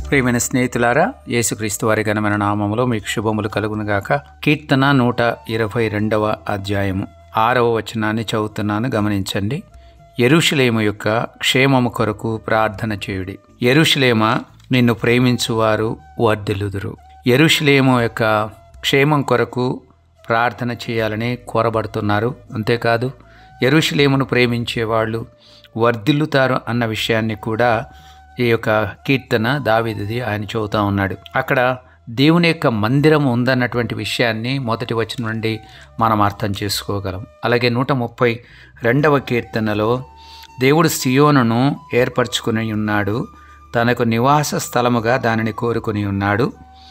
ప్రియమైన స్నేహితులారా యేసుక్రీస్తు వారి ఘనమైన నామములో మీకు శుభములు కలుగునుగాక కీర్తన నూట ఇరవై రెండవ అధ్యాయము ఆరవ వచనాన్ని చదువుతున్నాను గమనించండి ఎరుషులేము యొక్క క్షేమము కొరకు ప్రార్థన చేయుడి ఎరుషులేమ నిన్ను ప్రేమించువారు వర్ధిల్లుదురు ఎరుషులేము యొక్క క్షేమం కొరకు ప్రార్థన చేయాలని కోరబడుతున్నారు అంతేకాదు ఎరుషులేమును ప్రేమించే వాళ్ళు వర్ధిల్లుతారు అన్న విషయాన్ని కూడా ఈ యొక్క కీర్తన దావిదిది ఆయన చెబుతా ఉన్నాడు అక్కడ దేవుని యొక్క మందిరం ఉందన్నటువంటి విషయాన్ని మొదటి వచనం నుండి మనం అర్థం చేసుకోగలం అలాగే నూట ముప్పై రెండవ కీర్తనలో దేవుడు సియోనును ఏర్పరచుకుని ఉన్నాడు తనకు నివాస స్థలముగా దానిని కోరుకుని ఉన్నాడు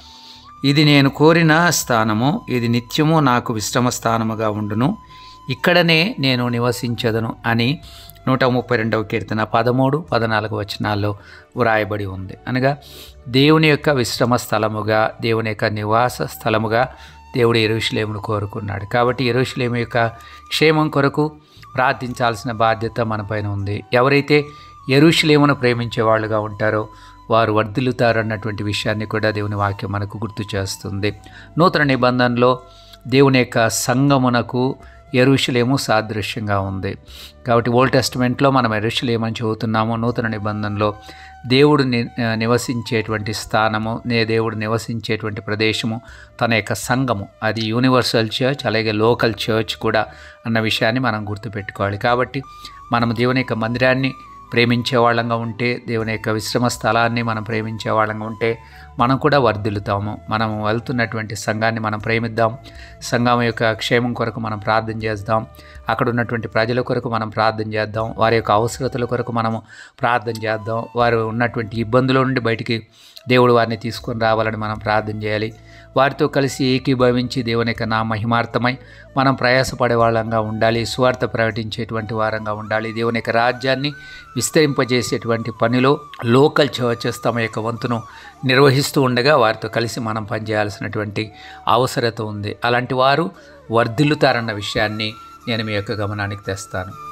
ఇది నేను కోరిన స్థానము ఇది నిత్యము నాకు విశ్రమ స్థానముగా ఉండును ఇక్కడనే నేను నివసించదను అని నూట ముప్పై రెండవ కీర్తన పదమూడు పద్నాలుగు వచనాల్లో వ్రాయబడి ఉంది అనగా దేవుని యొక్క విశ్రమ స్థలముగా దేవుని యొక్క నివాస స్థలముగా దేవుడు ఎరుషులేమును కోరుకున్నాడు కాబట్టి ఎరుషులేము యొక్క క్షేమం కొరకు ప్రార్థించాల్సిన బాధ్యత మనపైన ఉంది ఎవరైతే ఎరుషులేమును ప్రేమించే వాళ్ళుగా ఉంటారో వారు వర్ధిల్లుతారు అన్నటువంటి విషయాన్ని కూడా దేవుని వాక్యం మనకు గుర్తు చేస్తుంది నూతన నిబంధనలో దేవుని యొక్క సంగమునకు ఎరుషులేము సాదృశ్యంగా ఉంది కాబట్టి ఓల్డ్ టెస్ట్మెంట్లో మనం ఎరుషులేమని చెబుతున్నాము నూతన నిబంధనలో దేవుడు ని నివసించేటువంటి స్థానము నే దేవుడు నివసించేటువంటి ప్రదేశము తన యొక్క సంఘము అది యూనివర్సల్ చర్చ్ అలాగే లోకల్ చర్చ్ కూడా అన్న విషయాన్ని మనం గుర్తుపెట్టుకోవాలి కాబట్టి మనం దేవుని యొక్క మందిరాన్ని ప్రేమించే వాళ్ళంగా ఉంటే దేవుని యొక్క విశ్రమ స్థలాన్ని మనం ప్రేమించే వాళ్ళంగా ఉంటే మనం కూడా వర్ధిల్లుతాము మనం వెళ్తున్నటువంటి సంఘాన్ని మనం ప్రేమిద్దాం సంఘం యొక్క క్షేమం కొరకు మనం ప్రార్థన చేద్దాం అక్కడ ఉన్నటువంటి ప్రజల కొరకు మనం ప్రార్థన చేద్దాం వారి యొక్క అవసరతల కొరకు మనము ప్రార్థన చేద్దాం వారు ఉన్నటువంటి ఇబ్బందుల నుండి బయటికి దేవుడు వారిని తీసుకొని రావాలని మనం ప్రార్థన చేయాలి వారితో కలిసి ఏకీభవించి దేవుని యొక్క నా మహిమార్థమై మనం ప్రయాసపడే వాళ్ళంగా ఉండాలి స్వార్థ ప్రకటించేటువంటి వారంగా ఉండాలి దేవుని యొక్క రాజ్యాన్ని విస్తరింపజేసేటువంటి పనిలో లోకల్ చర్చెస్ తమ యొక్క వంతును నిర్వహిస్తూ ఉండగా వారితో కలిసి మనం పనిచేయాల్సినటువంటి అవసరత ఉంది అలాంటి వారు వర్ధిల్లుతారన్న విషయాన్ని నేను మీ యొక్క గమనానికి తెస్తాను